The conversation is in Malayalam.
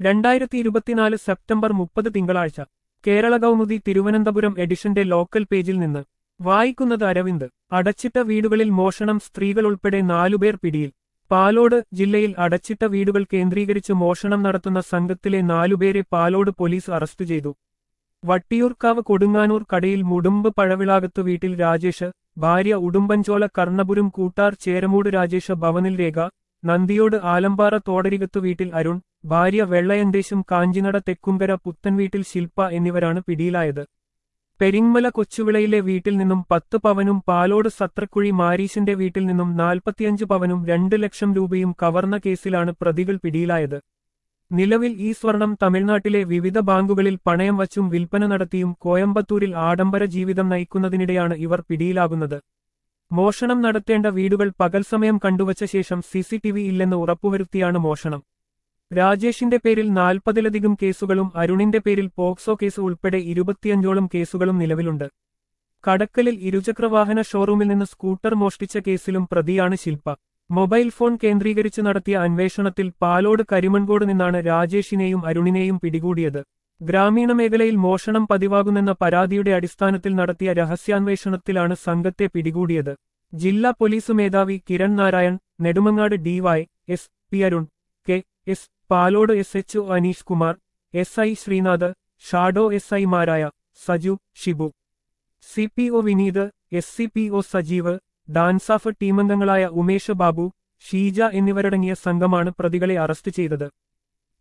രണ്ടായിരത്തി ഇരുപത്തിനാല് സെപ്റ്റംബർ മുപ്പത് തിങ്കളാഴ്ച കേരള കൗമുദി തിരുവനന്തപുരം എഡിഷന്റെ ലോക്കൽ പേജിൽ നിന്ന് വായിക്കുന്നത് അരവിന്ദ് അടച്ചിട്ട വീടുകളിൽ മോഷണം സ്ത്രീകൾ ഉൾപ്പെടെ നാലുപേർ പിടിയിൽ പാലോട് ജില്ലയിൽ അടച്ചിട്ട വീടുകൾ കേന്ദ്രീകരിച്ച് മോഷണം നടത്തുന്ന സംഘത്തിലെ നാലുപേരെ പാലോട് പോലീസ് അറസ്റ്റ് ചെയ്തു വട്ടിയൂർക്കാവ് കൊടുങ്ങാനൂർ കടയിൽ മുടുമ്പ് പഴവിളാകത്ത് വീട്ടിൽ രാജേഷ് ഭാര്യ ഉടുമ്പൻചോല കർണപുരം കൂട്ടാർ ചേരമൂട് രാജേഷ് ഭവനിൽ രേഖ നന്ദിയോട് ആലമ്പാറ തോടരികത്ത് വീട്ടിൽ അരുൺ ഭാര്യ വെള്ളയന്തേശും കാഞ്ചിനട തെക്കുംകര പുത്തൻ വീട്ടിൽ ശില്പ എന്നിവരാണ് പിടിയിലായത് പെരിങ്മല കൊച്ചുവിളയിലെ വീട്ടിൽ നിന്നും പത്ത് പവനും പാലോട് സത്രക്കുഴി മാരീശിന്റെ വീട്ടിൽ നിന്നും നാൽപ്പത്തിയഞ്ച് പവനും രണ്ട് ലക്ഷം രൂപയും കവർന്ന കേസിലാണ് പ്രതികൾ പിടിയിലായത് നിലവിൽ ഈ സ്വർണം തമിഴ്നാട്ടിലെ വിവിധ ബാങ്കുകളിൽ പണയം വച്ചും വിൽപ്പന നടത്തിയും കോയമ്പത്തൂരിൽ ആഡംബര ജീവിതം നയിക്കുന്നതിനിടെയാണ് ഇവർ പിടിയിലാകുന്നത് മോഷണം നടത്തേണ്ട വീടുകൾ പകൽ സമയം കണ്ടുവച്ച ശേഷം സിസിടിവി ഇല്ലെന്ന് ഉറപ്പുവരുത്തിയാണ് മോഷണം രാജേഷിന്റെ പേരിൽ നാൽപ്പതിലധികം കേസുകളും അരുണിന്റെ പേരിൽ പോക്സോ കേസ് ഉൾപ്പെടെ ഇരുപത്തിയഞ്ചോളം കേസുകളും നിലവിലുണ്ട് കടക്കലിൽ ഇരുചക്രവാഹന ഷോറൂമിൽ നിന്ന് സ്കൂട്ടർ മോഷ്ടിച്ച കേസിലും പ്രതിയാണ് ശില്പ മൊബൈൽ ഫോൺ കേന്ദ്രീകരിച്ച് നടത്തിയ അന്വേഷണത്തിൽ പാലോട് കരിമൺകോട് നിന്നാണ് രാജേഷിനെയും അരുണിനെയും പിടികൂടിയത് ഗ്രാമീണ മേഖലയിൽ മോഷണം പതിവാകുന്നെന്ന പരാതിയുടെ അടിസ്ഥാനത്തിൽ നടത്തിയ രഹസ്യാന്വേഷണത്തിലാണ് സംഘത്തെ പിടികൂടിയത് ജില്ലാ പോലീസ് മേധാവി Kiran Narayan Nedumangad dy S P Arun K S Palode S H O Aneesh Kumar S I Sreenath shadow S ഐമാരായ Saju Shibu C P O Vineeth S C P O Sajeev DANSAF ടീമംഗങ്ങളായ ഉമേഷ് ബാബു ഷീജ എന്നിവരടങ്ങിയ സംഘമാണ് പ്രതികളെ അറസ്റ്റ് ചെയ്തത്